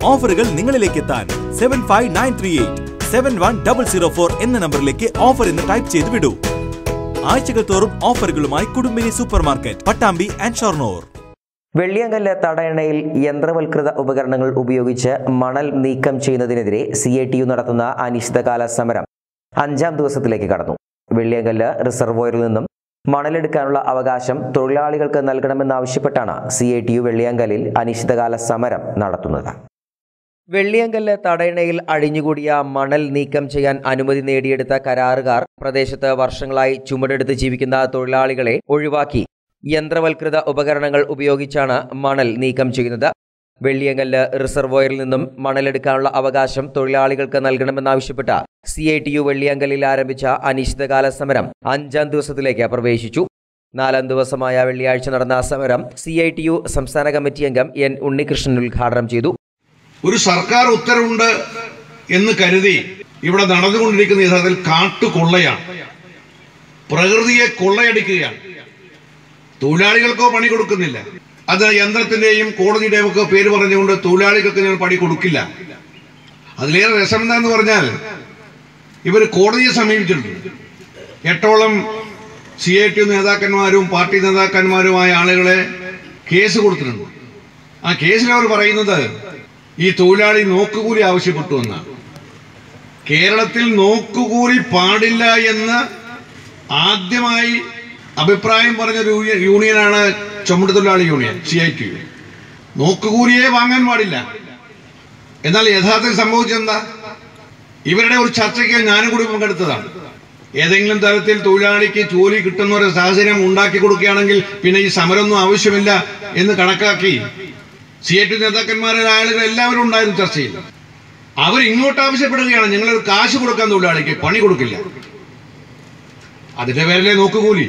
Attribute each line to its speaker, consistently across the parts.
Speaker 1: ഓഫറുകൾ നിങ്ങളിലേക്ക് എത്താൻ seven five nine three eight seven one double zero four എന്ന നമ്പറിലേക്ക് ഓഫർ എന്ന് ടൈപ്പ് ചെയ്ത് വിടൂ ആഴ്ചകൾ തോറും ഓഫറുകളുമായി Kudumbini super market Pattambi and Shoranur
Speaker 2: Velliyankallu തടയണയിൽ യന്ത്രവൽകൃത ഉപകരണങ്ങൾ ഉപയോഗിച്ച് മണൽ നീക്കം ചെയ്യുന്നതിനെതിരെ സി ഐ ടി യു നടത്തുന്ന അനിശ്ചിതകാല സമരം അഞ്ചാം ദിവസത്തിലേക്ക് കടന്നു വെള്ളിയങ്കല്ല് റിസർവോയറിൽ നിന്നും മണലെടുക്കാനുള്ള അവകാശം തൊഴിലാളികൾക്ക് നൽകണമെന്നാവശ്യപ്പെട്ടാണ് സി ഐ ടി യു വെള്ളിയങ്കല്ലിൽ അനിശ്ചിതകാല സമരം നടത്തുന്നത് വെള്ളിയങ്കല്ല് തടയണയിൽ അഴിഞ്ഞുകൂടിയ മണൽ നീക്കം ചെയ്യാൻ അനുമതി നേടിയെടുത്ത കരാറുകാർ പ്രദേശത്ത് വർഷങ്ങളായി ചുമടെടുത്ത് ജീവിക്കുന്ന തൊഴിലാളികളെ ഒഴിവാക്കി യന്ത്രവൽകൃത ഉപകരണങ്ങൾ ഉപയോഗിച്ചാണ് മണൽ നീക്കം ചെയ്യുന്നത് വെള്ളിയങ്കല്ല് റിസർവോയറിൽ നിന്നും മണലെടുക്കാനുള്ള അവകാശം തൊഴിലാളികൾക്ക് നൽകണമെന്നാവശ്യപ്പെട്ട സി ഐ ടി യു വെള്ളിയങ്കല്ലിൽ ആരംഭിച്ച അനിശ്ചിതകാല സമരം അഞ്ചാം ദിവസത്തിലേക്ക് പ്രവേശിച്ചു നാലാം ദിവസമായ വെള്ളിയാഴ്ച നടന്ന സമരം സി ഐ ടി യു സംസ്ഥാന കമ്മിറ്റി അംഗം എൻ ഉണ്ണികൃഷ്ണൻ ഉദ്ഘാടനം ചെയ്തു
Speaker 3: ഒരു സർക്കാർ ഉത്തരവുണ്ട് എന്ന് കരുതി ഇവിടെ നടന്നുകൊണ്ടിരിക്കുന്ന യഥാർത്ഥത്തിൽ കാട്ടുകൊള്ളയാണ് പ്രകൃതിയെ കൊള്ളയടിക്കുകയാണ് തൊഴിലാളികൾക്കോ പണി കൊടുക്കുന്നില്ല അത് യന്ത്രത്തിന്റെയും കോടതിയുടെയും ഒക്കെ പേര് പറഞ്ഞുകൊണ്ട് തൊഴിലാളികൾക്ക് ഞങ്ങൾ പണി കൊടുക്കില്ല അതിലേറെ രസം എന്താന്ന് പറഞ്ഞാൽ ഇവർ കോടതിയെ സമീപിച്ചിട്ടുണ്ട് എട്ടോളം സി ഐ ടി നേതാക്കന്മാരും പാർട്ടി നേതാക്കന്മാരുമായ ആളുകളെ കേസ് കൊടുത്തിട്ടുണ്ട് ആ കേസിൽ അവർ പറയുന്നത് ഈ തൊഴിലാളി നോക്കുകൂലി ആവശ്യപ്പെട്ടു എന്നാണ് കേരളത്തിൽ നോക്കുകൂലി പാടില്ല എന്ന് ആദ്യമായി അഭിപ്രായം പറഞ്ഞൊരു യൂണിയൻ യൂണിയനാണ് ചുമട്ട് തൊഴിലാളി യൂണിയൻ സി ഐ ടി നോക്കുകൂലിയെ വാങ്ങാൻ പാടില്ല എന്നാൽ യഥാർത്ഥത്തിൽ സംഭവിച്ചെന്താ ഇവരുടെ ഒരു ചർച്ചയ്ക്ക് ഞാനും കൂടി പങ്കെടുത്തതാണ് ഏതെങ്കിലും തരത്തിൽ തൊഴിലാളിക്ക് ജോലി കിട്ടുന്ന ഒരു സാഹചര്യം ഉണ്ടാക്കി കൊടുക്കുകയാണെങ്കിൽ പിന്നെ ഈ സമരമൊന്നും ആവശ്യമില്ല എന്ന് കണക്കാക്കി സി ഐ ടി നേതാക്കന്മാരായ ആളുകൾ എല്ലാവരും ഉണ്ടായിരുന്നു ചർച്ചയിൽ അവർ ഇങ്ങോട്ട് ആവശ്യപ്പെടുകയാണ് ഞങ്ങൾ കാശ് കൊടുക്കാൻ തൊഴിലാളിക്ക് പണി കൊടുക്കില്ല അതിന്റെ പേരിലെ നോക്കുകൂലി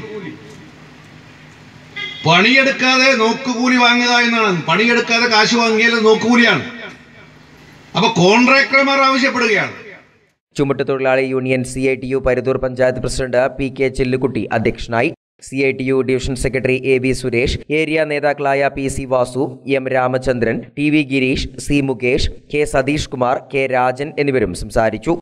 Speaker 3: പണിയെടുക്കാതെ നോക്കുകൂലി വാങ്ങുക എന്നാണ് പണിയെടുക്കാതെ കാശ് വാങ്ങിയാൽ നോക്കുകൂലിയാണ് അപ്പൊ കോൺട്രാക്ടർമാർ ആവശ്യപ്പെടുകയാണ്
Speaker 2: ചുമട്ട് തൊഴിലാളി union C I T U Paruthur panchayat president P K Chellukutty അധ്യക്ഷനായി C I T U division secretary A V Suresh area നേതാക്കളായ P C Vasu M Ramachandran T V Gireesh C Mukesh K Satheesh Kumar K Rajan എന്നിവരും സംസാരിച്ചു